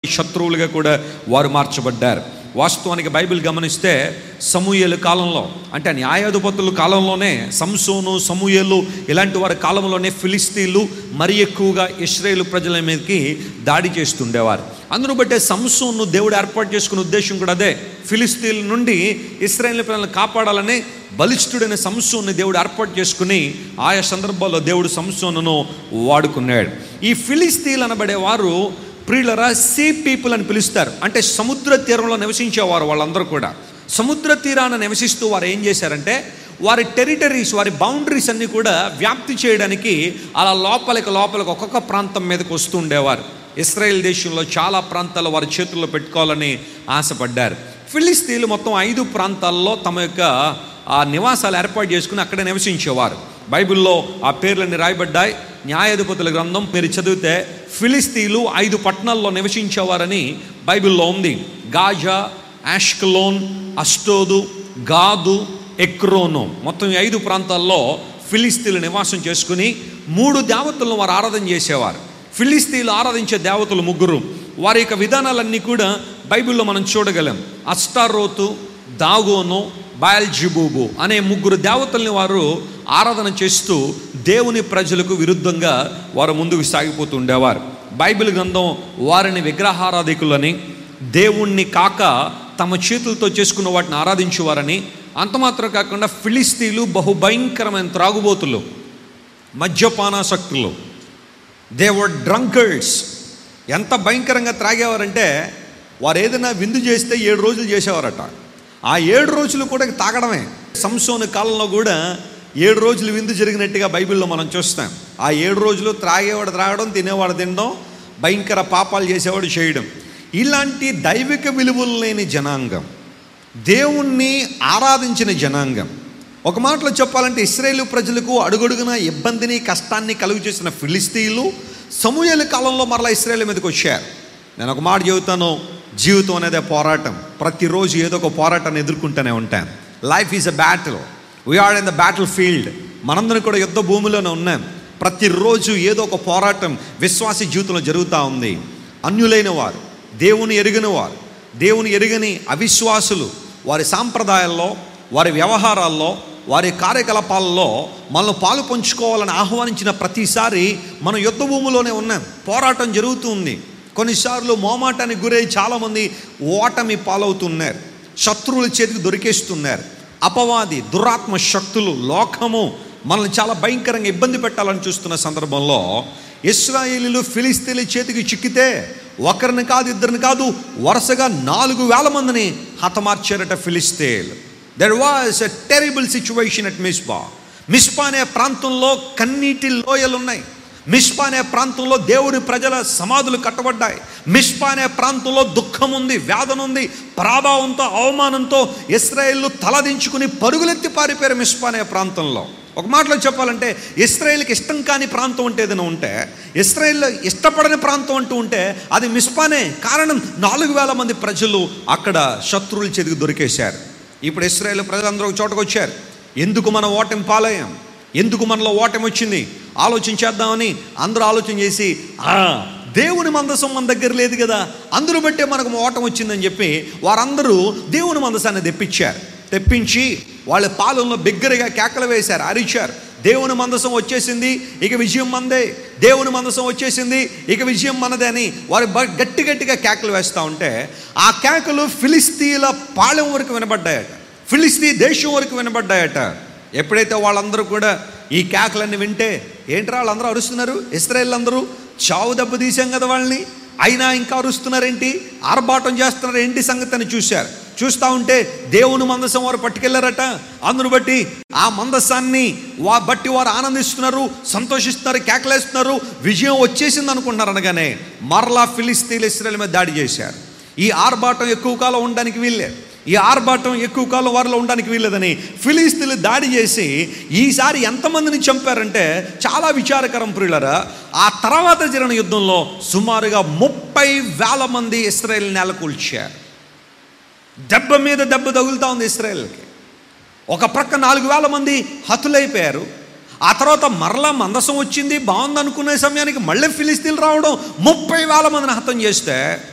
శత్రువులుగా కూడా వారు మార్చబడ్డారు వాస్తవానికి బైబిల్ గమనిస్తే సమూయేలు కాలంలో అంటే న్యాయాధిపతుల కాలంలోనే సంసోను సమూయేలు ఇలాంటి వారి కాలంలోనే ఫిలిస్తీన్లు మరి ఎక్కువగా ఇస్రాయేల్ ప్రజల మీదకి దాడి చేస్తుండేవారు అందును బట్టే సంసోను దేవుడు ఏర్పాటు చేసుకున్న ఉద్దేశం కూడా అదే ఫిలిస్తీన్ల నుండి ఇస్రాయేల్ ప్రజలను కాపాడాలని బలిష్ఠుడైన సంసోన్ని దేవుడు ఏర్పాటు చేసుకుని ఆయా సందర్భాల్లో దేవుడు సంసోనును వాడుకున్నాడు ఈ ఫిలిస్తీన్లు అనబడే వారు ప్రియులరా సీ పీపుల్ అని పిలుస్తారు అంటే సముద్ర తీరంలో నివసించేవారు వాళ్ళందరూ కూడా సముద్ర తీరాన నివసిస్తూ వారు ఏం చేశారంటే వారి టెరిటరీస్ వారి బౌండరీస్ అన్నీ కూడా వ్యాప్తి చేయడానికి అలా లోపలికి లోపలికి ఒక్కొక్క ప్రాంతం మీదకి వస్తూ ఉండేవారు ఇస్రాయేల్ దేశంలో చాలా ప్రాంతాలు వారి చేతుల్లో పెట్టుకోవాలని ఆశపడ్డారు ఫిలిస్తీన్లు మొత్తం ఐదు ప్రాంతాల్లో తమ యొక్క ఆ నివాసాలు ఏర్పాటు చేసుకుని అక్కడ నివసించేవారు బైబిల్లో ఆ పేర్లన్నీ రాయబడ్డాయి న్యాయాధిపతుల గ్రంథం మీరు చదివితే ఫిలిస్తీన్లు ఐదు పట్టణాల్లో నివసించేవారని బైబిల్లో ఉంది గాజా యాష్కలోన్ అస్టోదు గాదు ఎక్రోను మొత్తం ఈ ఐదు ప్రాంతాల్లో ఫిలిస్తీన్లు నివాసం చేసుకుని మూడు దేవతలను వారు ఆరాధన చేసేవారు ఫిలిస్తీన్లు ఆరాధించే దేవతలు ముగ్గురు వారి యొక్క విధానాలన్నీ కూడా బైబిల్లో మనం చూడగలం అస్టారోతు దాగోను బాయల్జిబూబు అనే ముగ్గురు దేవతల్ని వారు ఆరాధన చేస్తూ దేవుని ప్రజలకు విరుద్ధంగా వారు ముందుకు సాగిపోతూ ఉండేవారు బైబిల్ గ్రంథం వారిని విగ్రహారాధికులని దేవుణ్ణి కాక తమ చేతులతో చేసుకున్న వాటిని ఆరాధించేవారని అంత మాత్రం కాకుండా ఫిలిస్తీన్లు బహుభయంకరమైన త్రాగుబోతులు మద్యపానాసక్తులు దేవర్ డ్రంకర్డ్స్ ఎంత భయంకరంగా త్రాగేవారంటే వారు ఏదైనా విందు చేస్తే ఏడు రోజులు చేసేవారట ఆ ఏడు రోజులు కూడా తాగడమే సంసోని కాలంలో కూడా ఏడు రోజులు విందు జరిగినట్టుగా బైబిల్లో మనం చూస్తాం ఆ ఏడు రోజులు త్రాగేవాడు త్రాగడం తినేవాడు తినడం భయంకర పాపాలు చేసేవాడు చేయడం ఇలాంటి దైవిక విలువలు లేని జనాంగం దేవుణ్ణి ఆరాధించిన జనాంగం ఒక మాటలో చెప్పాలంటే ఇస్రాయేలు ప్రజలకు అడుగడుగున ఇబ్బందిని కష్టాన్ని కలుగు చేసిన ఫిలిస్తీన్లు సమూహల కాలంలో మరలా ఇస్రాయేల్ మీదకి వచ్చారు నేను ఒక మాట చెబుతాను జీవితం అనేది పోరాటం ప్రతిరోజు ఏదో ఒక పోరాటాన్ని ఎదుర్కొంటూనే ఉంటాను life is a battle we are in the battle field మనందరం కూడా యుద్ధ భూమిలోనే ఉన్నాం ప్రతిరోజు ఏదో ఒక పోరాటం విశ్వాస జీవితంలో జరుగుతూ ఉంది అన్యులైన వారు దేవుని ఎరిగిన వారు దేవుని ఎరుగని అవిశ్వాసులు వారి సాంప్రదాయాల్లో వారి వ్యవహారాల్లో వారి కార్యకలాపాలలో మనల్ని పాలు పంచుకోవాలని ఆహ్వానించిన ప్రతిసారి మన యుద్ధ భూమిలోనే ఉన్నాం పోరాటం జరుగుతూ ఉంది కొన్నిసార్లు మోమాటానికి గురై చాలామంది ఓటమి పాలవుతున్నారు శత్రువుల చేతికి దొరికేస్తున్నారు అపవాది దురాత్మ శక్తులు లోకము మనల్ని చాలా భయంకరంగా ఇబ్బంది పెట్టాలని చూస్తున్న సందర్భంలో ఇస్రాయేలీలు ఫిలిస్తీన్ల చేతికి చిక్కితే ఒకరిని కాదు ఇద్దరిని కాదు వరుసగా నాలుగు వేల మందిని హతమార్చారట Philistine there was a terrible situation at Mizpah Mizpah అనే ప్రాంతంలో కన్నీటి లోయలు ఉన్నాయి మిస్పా అనే ప్రాంతంలో దేవుని ప్రజల సమాధులు కట్టబడ్డాయి మిస్పా అనే ప్రాంతంలో దుఃఖం ఉంది వేదన ఉంది ప్రాభావంతో అవమానంతో ఇస్రాయేళ్ళు తలదించుకుని పరుగులెత్తి పారిపోయారు మిస్పా అనే ప్రాంతంలో ఒక మాటలో చెప్పాలంటే ఇస్రాయేల్కి ఇష్టం కాని ప్రాంతం అంటే ఏదైనా ఉంటే ఇస్రాయేల్ ఇష్టపడని ప్రాంతం అంటూ ఉంటే అది మిస్పానే కారణం నాలుగు వేల మంది ప్రజలు అక్కడ శత్రువుల చేతికి దొరికేశారు ఇప్పుడు ఇస్రాయేల్ ప్రజలందరూ ఒక చోటకు వచ్చారు ఎందుకు మనం ఓటమి పాలయ్యాం ఎందుకు మనలో ఓటమి వచ్చింది ఆలోచించేద్దామని అందరూ ఆలోచన చేసి "ఆ, దేవుని మందసం మన దగ్గర లేదు కదా అందరూ బట్టే మనకు ఓటం వచ్చిందని చెప్పి వారందరూ దేవుని మందసాన్ని తెప్పించారు తెప్పించి వాళ్ళ పాలనలో బిగ్గరగా కేకలు వేశారు అరిచారు దేవుని మందసం వచ్చేసింది ఇక విజయం మందే దేవుని మందసం వచ్చేసింది ఇక విజయం మనదే అని వారు బ- గట్టి గట్టిగా కేకలు వేస్తూ ఉంటే ఆ కేకలు ఫిలిస్తీన్ల పాళెం వరకు వినబడ్డాయట ఫిలిస్తీ దేశం వరకు వినబడ్డాయట ఎప్పుడైతే వాళ్ళందరూ కూడా ఈ కేకలన్నీ వింటే ఏంట్రా వాళ్ళందరూ అరుస్తున్నారు ఇస్రాయేల్ అందరూ చావు దెబ్బ తీసాం కదా వాళ్ళని అయినా ఇంకా అరుస్తున్నారేంటి ఆర్భాటం చేస్తున్నారు ఏంటి సంగతి అని చూశారు చూస్తూ ఉంటే దేవుని మందసం వారు పట్టుకెళ్ళారట అందును బట్టి ఆ మందసాన్ని వా బట్టి వారు ఆనందిస్తున్నారు సంతోషిస్తున్నారు కేకలేస్తున్నారు విజయం వచ్చేసింది అనుకుంటున్నారు అనగానే మరలా ఫిలిస్తీన్లు ఇస్రాయల్ మీద దాడి చేశారు ఈ ఆర్భాటం ఎక్కువ కాలం ఉండడానికి వీల్లేదు ఈ ఆర్భాటం ఎక్కువ కాలం వారిలో ఉండడానికి వీల్లేదని ఫిలిస్తీన్లు దాడి చేసి ఈసారి ఎంతమందిని చంపారంటే చాలా విచారకరం ప్రియులరా ఆ తర్వాత జరిగిన యుద్ధంలో సుమారుగా ముప్పై వేల మంది ఇస్రాయేల్ నెలకొల్చారు దెబ్బ మీద దెబ్బ తగులుతా ఉంది ఇస్రాయేల్కి ఒక ప్రక్క నాలుగు వేల మంది హతులైపోయారు ఆ తర్వాత మరలా మందసం వచ్చింది బాగుంది అనుకునే సమయానికి మళ్ళీ ఫిలిస్తీన్లు రావడం ముప్పై వేల మందిని హతం చేస్తే